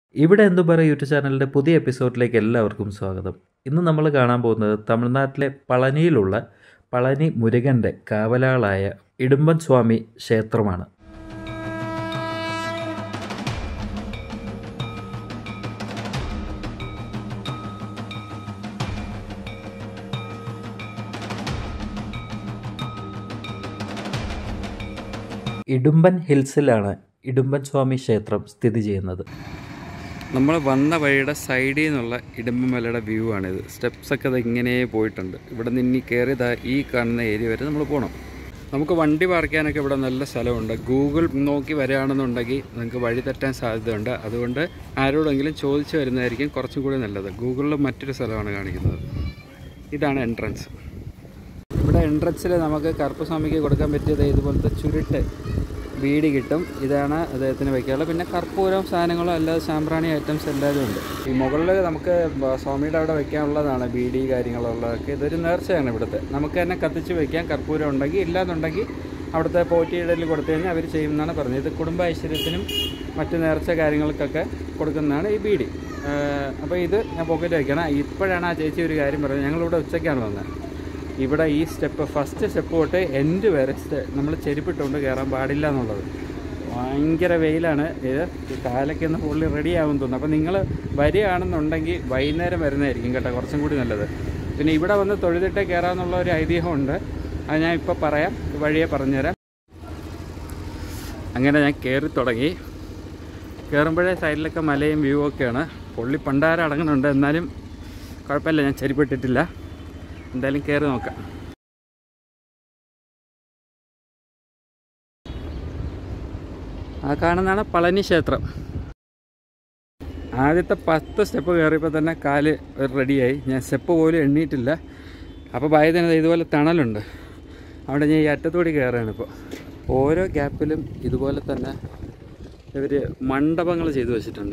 ഇവിടെ എന്തു പറയും യൂട്യൂബ് ചാനലിൻ്റെ പുതിയ എപ്പിസോഡിലേക്ക് എല്ലാവർക്കും സ്വാഗതം ഇന്ന് നമ്മൾ കാണാൻ പോകുന്നത് തമിഴ്നാട്ടിലെ പളനിയിലുള്ള പളനി മുരുകൻ്റെ കാവലാളായ ഇടുമ്പൻ സ്വാമി ക്ഷേത്രമാണ് ഇടുമ്പൻ ഹിൽസിലാണ് ഇടുമ്പൻ സ്വാമി ക്ഷേത്രം സ്ഥിതി ചെയ്യുന്നത് നമ്മൾ വന്ന വഴിയുടെ സൈഡിൽ നിന്നുള്ള ഇടുമ്പമലയുടെ വ്യൂ ആണിത് സ്റ്റെപ്സ് ഒക്കെ അത് ഇങ്ങനെ പോയിട്ടുണ്ട് ഇവിടെ നിന്ന് ഇനി കയറിയതാ ഈ കാണുന്ന ഏരിയ വരെ നമ്മൾ പോകണം നമുക്ക് വണ്ടി പാർക്കാനൊക്കെ ഇവിടെ നല്ല സ്ഥലമുണ്ട് ഗൂഗിൾ നോക്കി വരികയാണെന്നുണ്ടെങ്കിൽ നിങ്ങൾക്ക് വഴി തെറ്റാൻ സാധ്യതയുണ്ട് അതുകൊണ്ട് ആരോടെങ്കിലും ചോദിച്ചു വരുന്നതായിരിക്കും കുറച്ചും കൂടി നല്ലത് ഗൂഗിളിൽ മറ്റൊരു സ്ഥലമാണ് കാണിക്കുന്നത് ഇതാണ് എൻട്രൻസ് ഇവിടെ എൻട്രൻസിൽ നമുക്ക് കറുപ്പസ്വാമിക്ക് കൊടുക്കാൻ പറ്റിയത് ഇതുപോലത്തെ ചുരുട്ട് ബീഡി കിട്ടും ഇതാണ് അദ്ദേഹത്തിന് വയ്ക്കാനുള്ളത് പിന്നെ കർപ്പൂരം സാധനങ്ങളും അല്ലാതെ സാമ്പ്രാണി ഐറ്റംസ് എല്ലാവരും ഉണ്ട് ഈ മുകളിൽ നമുക്ക് ബ- സ്വാമിയുടെ അവിടെ വെക്കാനുള്ളതാണ് ബീഡി കാര്യങ്ങളുള്ളതൊക്കെ ഇതൊരു നേർച്ചയാണ് ഇവിടുത്തെ നമുക്ക് തന്നെ കത്തിച്ച് വെക്കാം കർപ്പൂരം ഉണ്ടെങ്കിൽ ഇല്ലാന്നുണ്ടെങ്കിൽ അവിടുത്തെ പോറ്റിയിടലിൽ കൊടുത്തു കഴിഞ്ഞാൽ അവർ ചെയ്യുമെന്നാണ് പറഞ്ഞത് ഇത് കുടുംബ ഐശ്വര്യത്തിനും മറ്റ് നേർച്ച കാര്യങ്ങൾക്കൊക്കെ കൊടുക്കുന്നതാണ് ഈ ബീഡി അപ്പോൾ ഇത് ഞാൻ പോക്കറ്റ് വയ്ക്കണം ഇപ്പോഴാണ് ആ ചേച്ചി ഒരു കാര്യം പറഞ്ഞത് ഞങ്ങളിവിടെ ഉച്ചയ്ക്കാണ് വന്നത് ഇവിടെ ഈ സ്റ്റെപ്പ് ഫസ്റ്റ് സ്റ്റെപ്പ് തൊട്ട് എൻഡ് വരെ നമ്മൾ ചെരുപ്പിട്ടുകൊണ്ട് കയറാൻ പാടില്ല എന്നുള്ളത് ഭയങ്കര വെയിലാണ് ഇത് ഈ കാലൊക്കെ ഒന്ന് ഫുള്ളി റെഡി ആകും തോന്നുന്നു അപ്പോൾ നിങ്ങൾ വരികയാണെന്നുണ്ടെങ്കിൽ വൈകുന്നേരം വരുന്നതായിരിക്കും കേട്ടോ കുറച്ചും കൂടി നല്ലത് പിന്നെ ഇവിടെ വന്ന് തൊഴുതിട്ടേ കയറാമെന്നുള്ള ഒരു ഐതിഹ്യമുണ്ട് അത് ഞാൻ ഇപ്പോൾ പറയാം വഴിയെ പറഞ്ഞുതരാം അങ്ങനെ ഞാൻ കയറി തുടങ്ങി കയറുമ്പോഴേ സൈഡിലൊക്കെ മലയും വ്യൂ ഒക്കെയാണ് പൊള്ളി പണ്ടാരം അടങ്ങുന്നുണ്ട് എന്നാലും കുഴപ്പമില്ല ഞാൻ ചെരുപ്പിട്ടിട്ടില്ല എന്തായാലും കയറി നോക്കാം ആ കാണുന്നതാണ് പളനി ക്ഷേത്രം ആദ്യത്തെ പത്ത് സ്റ്റെപ്പ് കയറിയപ്പോൾ തന്നെ കാല് റെഡിയായി ഞാൻ സ്റ്റെപ്പ് പോലും എണ്ണിയിട്ടില്ല അപ്പോൾ ഭയത്തിന് ഇതുപോലെ തണലുണ്ട് അവിടെ ഞാൻ ഈ അറ്റത്തൂടി കയറുകയാണ് ഇപ്പോൾ ഓരോ ഗ്യാപ്പിലും ഇതുപോലെ തന്നെ ഇവർ മണ്ഡപങ്ങൾ ചെയ്തു വെച്ചിട്ടുണ്ട്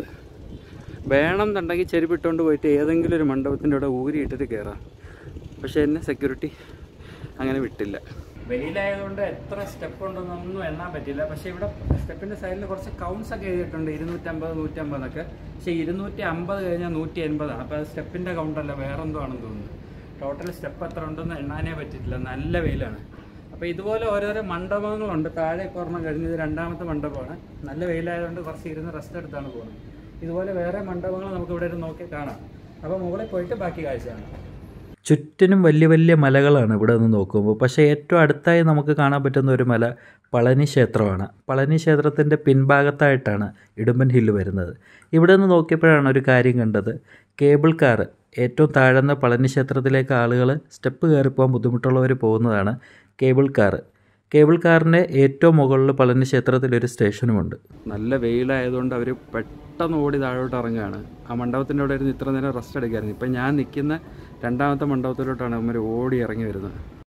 വേണം എന്നുണ്ടെങ്കിൽ ചെരുപ്പിട്ടുകൊണ്ട് പോയിട്ട് ഏതെങ്കിലും ഒരു മണ്ഡപത്തിൻ്റെ അവിടെ ഊരിയിട്ടിട്ട് കയറാം പക്ഷേ എന്നെ സെക്യൂരിറ്റി അങ്ങനെ വിട്ടില്ല വെയിലായതുകൊണ്ട് എത്ര സ്റ്റെപ്പ് ഉണ്ടെന്നൊന്നും എണ്ണാൻ പറ്റില്ല പക്ഷേ ഇവിടെ സ്റ്റെപ്പിൻ്റെ സൈഡിൽ കുറച്ച് കൗണ്ട്സ് ഒക്കെ എഴുതിയിട്ടുണ്ട് ഇരുന്നൂറ്റമ്പത് നൂറ്റമ്പതൊക്കെ പക്ഷേ ഇരുന്നൂറ്റി അമ്പത് കഴിഞ്ഞാൽ നൂറ്റി എൺപതാണ് അപ്പോൾ അത് സ്റ്റെപ്പിൻ്റെ കൗണ്ടല്ല വേറെ എന്തോ ആണെന്ന് തോന്നുന്നു ടോട്ടൽ സ്റ്റെപ്പ് എത്ര ഉണ്ടെന്ന് എണ്ണാനേ പറ്റിയിട്ടില്ല നല്ല വെയിലാണ് അപ്പോൾ ഇതുപോലെ ഓരോരോ മണ്ഡപങ്ങളുണ്ട് താഴെ ഇപ്പോൾ ഒരെണ്ണം കഴിഞ്ഞത് രണ്ടാമത്തെ മണ്ഡപമാണ് നല്ല വെയിലായതുകൊണ്ട് കുറച്ച് ഇരുന്ന് റെസ്റ്റ് എടുത്താണ് പോകുന്നത് ഇതുപോലെ വേറെ മണ്ഡപങ്ങൾ നമുക്ക് ഇവിടെ ഇരുന്ന് നോക്കി കാണാം അപ്പോൾ മുകളിൽ പോയിട്ട് ബാക്കി കാഴ്ച കാണാം ചുറ്റിനും വലിയ വലിയ മലകളാണ് ഇവിടെ നിന്ന് നോക്കുമ്പോൾ പക്ഷേ ഏറ്റവും അടുത്തായി നമുക്ക് കാണാൻ പറ്റുന്ന ഒരു മല പളനി ക്ഷേത്രമാണ് പളനി ക്ഷേത്രത്തിൻ്റെ പിൻഭാഗത്തായിട്ടാണ് ഇടുമ്പൻ ഹില്ല് വരുന്നത് ഇവിടെ നിന്ന് നോക്കിയപ്പോഴാണ് ഒരു കാര്യം കണ്ടത് കേബിൾ കാർ ഏറ്റവും താഴ്ന്ന പളനി ക്ഷേത്രത്തിലേക്ക് ആളുകൾ സ്റ്റെപ്പ് കയറിപ്പോകാൻ ബുദ്ധിമുട്ടുള്ളവർ പോകുന്നതാണ് കേബിൾ കാർ കേബിൾ കാറിൻ്റെ ഏറ്റവും മുകളിൽ പളനി ക്ഷേത്രത്തിൽ ഒരു സ്റ്റേഷനുമുണ്ട് നല്ല വെയിലായതുകൊണ്ട് അവർ പെട്ടെന്ന് ഓടി താഴോട്ട് ഇറങ്ങുകയാണ് ആ മണ്ഡപത്തിൻ്റെ അവിടെ ഇരുന്ന് ഇത്ര നേരം റെസ്റ്റ് എടുക്കായിരുന്നു ഇപ്പം ഞാൻ നിൽക്കുന്ന രണ്ടാമത്തെ മണ്ഡപത്തിലോട്ടാണ് അവർ ഓടി ഇറങ്ങി വരുന്നത്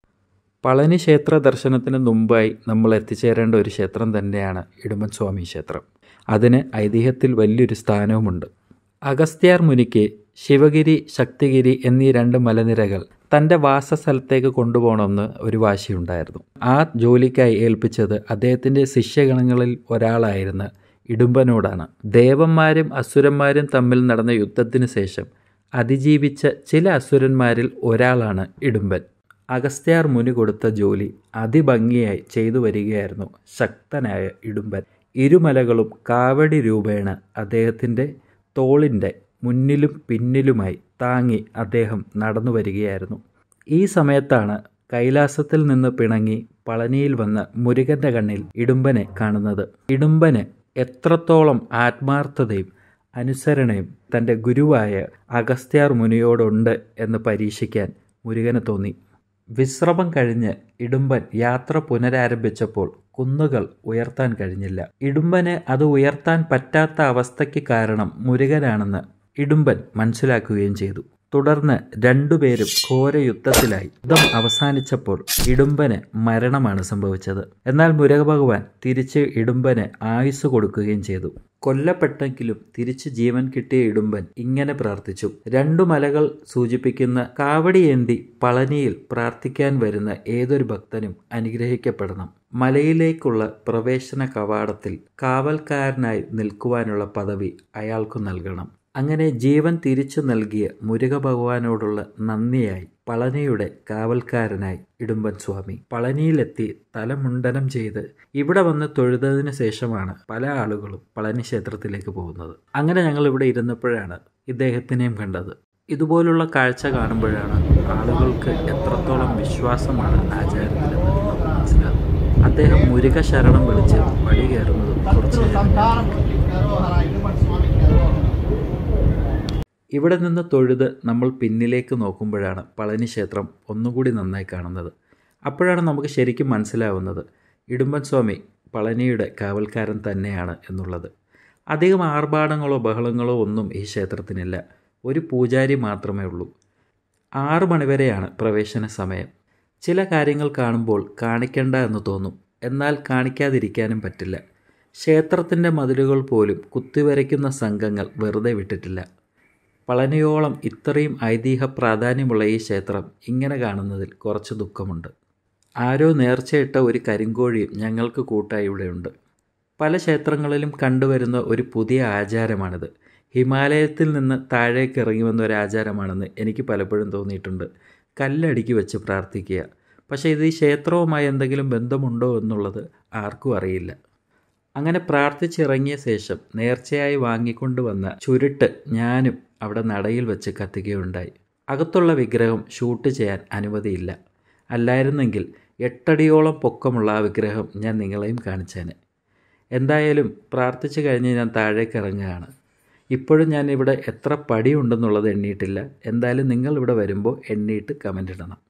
പളനി ക്ഷേത്ര ദർശനത്തിന് മുമ്പായി നമ്മൾ എത്തിച്ചേരേണ്ട ഒരു ക്ഷേത്രം തന്നെയാണ് ഇടുമ്പൻ സ്വാമി ക്ഷേത്രം അതിന് ഐതിഹ്യത്തിൽ വലിയൊരു സ്ഥാനവുമുണ്ട് അഗസ്ത്യാർ മുനിക്ക് ശിവഗിരി ശക്തിഗിരി എന്നീ രണ്ട് മലനിരകൾ തൻ്റെ വാസസ്ഥലത്തേക്ക് കൊണ്ടുപോകണമെന്ന് ഒരു വാശിയുണ്ടായിരുന്നു ആ ജോലിക്കായി ഏൽപ്പിച്ചത് അദ്ദേഹത്തിൻ്റെ ശിഷ്യഗണങ്ങളിൽ ഒരാളായിരുന്ന ഇടുമ്പനോടാണ് ദേവന്മാരും അസുരന്മാരും തമ്മിൽ നടന്ന യുദ്ധത്തിന് ശേഷം അതിജീവിച്ച ചില അസുരന്മാരിൽ ഒരാളാണ് ഇടുമ്പൻ അഗസ്ത്യാർ മുനി കൊടുത്ത ജോലി അതിഭംഗിയായി ചെയ്തു വരികയായിരുന്നു ശക്തനായ ഇടുമ്പൻ ഇരുമലകളും കാവടി രൂപേണ അദ്ദേഹത്തിൻ്റെ തോളിൻ്റെ മുന്നിലും പിന്നിലുമായി താങ്ങി അദ്ദേഹം നടന്നു വരികയായിരുന്നു ഈ സമയത്താണ് കൈലാസത്തിൽ നിന്ന് പിണങ്ങി പളനിയിൽ വന്ന മുരുകന്റെ കണ്ണിൽ ഇടുമ്പനെ കാണുന്നത് ഇടുമ്പന് എത്രത്തോളം ആത്മാർത്ഥതയും അനുസരണയും തൻ്റെ ഗുരുവായ അഗസ്ത്യാർ മുനിയോടുണ്ട് എന്ന് പരീക്ഷിക്കാൻ മുരുകന് തോന്നി വിശ്രമം കഴിഞ്ഞ് ഇടുമ്പൻ യാത്ര പുനരാരംഭിച്ചപ്പോൾ കുന്നുകൾ ഉയർത്താൻ കഴിഞ്ഞില്ല ഇടുമ്പന് അത് ഉയർത്താൻ പറ്റാത്ത അവസ്ഥയ്ക്ക് കാരണം മുരുകനാണെന്ന് ഇടുമ്പൻ മനസ്സിലാക്കുകയും ചെയ്തു തുടർന്ന് രണ്ടുപേരും ഘോര യുദ്ധത്തിലായി യുദ്ധം അവസാനിച്ചപ്പോൾ ഇടുമ്പന് മരണമാണ് സംഭവിച്ചത് എന്നാൽ മുരുകഭഗവാൻ തിരിച്ച് ഇടുമ്പന് ആയുസ് കൊടുക്കുകയും ചെയ്തു കൊല്ലപ്പെട്ടെങ്കിലും തിരിച്ച് ജീവൻ കിട്ടിയ ഇടുമ്പൻ ഇങ്ങനെ പ്രാർത്ഥിച്ചു രണ്ടു മലകൾ സൂചിപ്പിക്കുന്ന കാവടിയേന്തി പളനിയിൽ പ്രാർത്ഥിക്കാൻ വരുന്ന ഏതൊരു ഭക്തനും അനുഗ്രഹിക്കപ്പെടണം മലയിലേക്കുള്ള പ്രവേശന കവാടത്തിൽ കാവൽക്കാരനായി നിൽക്കുവാനുള്ള പദവി അയാൾക്കു നൽകണം അങ്ങനെ ജീവൻ തിരിച്ചു നൽകിയ മുരുക ഭഗവാനോടുള്ള നന്ദിയായി പളനിയുടെ കാവൽക്കാരനായി ഇടുമ്പൻ സ്വാമി പളനിയിലെത്തി തലമുണ്ടനം ചെയ്ത് ഇവിടെ വന്ന് തൊഴുതതിനു ശേഷമാണ് പല ആളുകളും പളനി ക്ഷേത്രത്തിലേക്ക് പോകുന്നത് അങ്ങനെ ഞങ്ങൾ ഇവിടെ ഇരുന്നപ്പോഴാണ് ഇദ്ദേഹത്തിനെയും കണ്ടത് ഇതുപോലുള്ള കാഴ്ച കാണുമ്പോഴാണ് ആളുകൾക്ക് എത്രത്തോളം വിശ്വാസമാണ് ആചാരത്തിലെന്ന് നമുക്ക് മനസ്സിലാകും അദ്ദേഹം മുരുക ശരണം വിളിച്ച് വഴി കയറുന്നതും കുറച്ച് നേരം ഞാൻ നോക്കി. ഇവിടെ നിന്ന് തൊഴുത് നമ്മൾ പിന്നിലേക്ക് നോക്കുമ്പോഴാണ് പളനി ക്ഷേത്രം ഒന്നുകൂടി നന്നായി കാണുന്നത് അപ്പോഴാണ് നമുക്ക് ശരിക്കും മനസ്സിലാവുന്നത് ഇടുമ്പൻ സ്വാമി പളനിയുടെ കാവൽക്കാരൻ തന്നെയാണ് എന്നുള്ളത് അധികം ആർഭാടങ്ങളോ ബഹളങ്ങളോ ഒന്നും ഈ ക്ഷേത്രത്തിനില്ല ഒരു പൂജാരി മാത്രമേ ഉള്ളൂ ആറ് മണിവരെയാണ് പ്രവേശന സമയം ചില കാര്യങ്ങൾ കാണുമ്പോൾ കാണിക്കണ്ട എന്ന് തോന്നും എന്നാൽ കാണിക്കാതിരിക്കാനും പറ്റില്ല ക്ഷേത്രത്തിൻ്റെ മതിലുകൾ പോലും കുത്തിവരയ്ക്കുന്ന സംഘങ്ങൾ വെറുതെ വിട്ടിട്ടില്ല പളനിയോളം ഇത്രയും ഐതിഹ്യ പ്രാധാന്യമുള്ള ഈ ക്ഷേത്രം ഇങ്ങനെ കാണുന്നതിൽ കുറച്ച് ദുഃഖമുണ്ട് ആരോ നേർച്ചയിട്ട ഒരു കരിങ്കോഴിയും ഞങ്ങൾക്ക് കൂട്ടായി ഇവിടെയുണ്ട് പല ക്ഷേത്രങ്ങളിലും കണ്ടുവരുന്ന ഒരു പുതിയ ആചാരമാണിത് ഹിമാലയത്തിൽ നിന്ന് താഴേക്ക് ഇറങ്ങി വന്ന ഒരു ആചാരമാണെന്ന് എനിക്ക് പലപ്പോഴും തോന്നിയിട്ടുണ്ട് കല്ലടിക്ക് വെച്ച് പ്രാർത്ഥിക്കുക പക്ഷേ ഇത് ഈ ക്ഷേത്രവുമായി എന്തെങ്കിലും ബന്ധമുണ്ടോ എന്നുള്ളത് ആർക്കും അറിയില്ല അങ്ങനെ പ്രാർത്ഥിച്ചിറങ്ങിയ ശേഷം നേർച്ചയായി വാങ്ങിക്കൊണ്ടുവന്ന ചുരുട്ട് ഞാനും അവിടെ നടയിൽ വെച്ച് കത്തിക്കുകയുണ്ടായി അകത്തുള്ള വിഗ്രഹം ഷൂട്ട് ചെയ്യാൻ അനുമതിയില്ല അല്ലായിരുന്നെങ്കിൽ എട്ടടിയോളം പൊക്കമുള്ള ആ വിഗ്രഹം ഞാൻ നിങ്ങളെയും കാണിച്ചേനെ എന്തായാലും പ്രാർത്ഥിച്ചു കഴിഞ്ഞ് ഞാൻ താഴേക്ക് ഇറങ്ങുകയാണ് ഇപ്പോഴും ഞാൻ ഇവിടെ എത്ര പടിയുണ്ടെന്നുള്ളത് എണ്ണിയിട്ടില്ല എന്തായാലും നിങ്ങൾ ഇവിടെ വരുമ്പോൾ എണ്ണിയിട്ട് കമൻ്റ് ഇടണം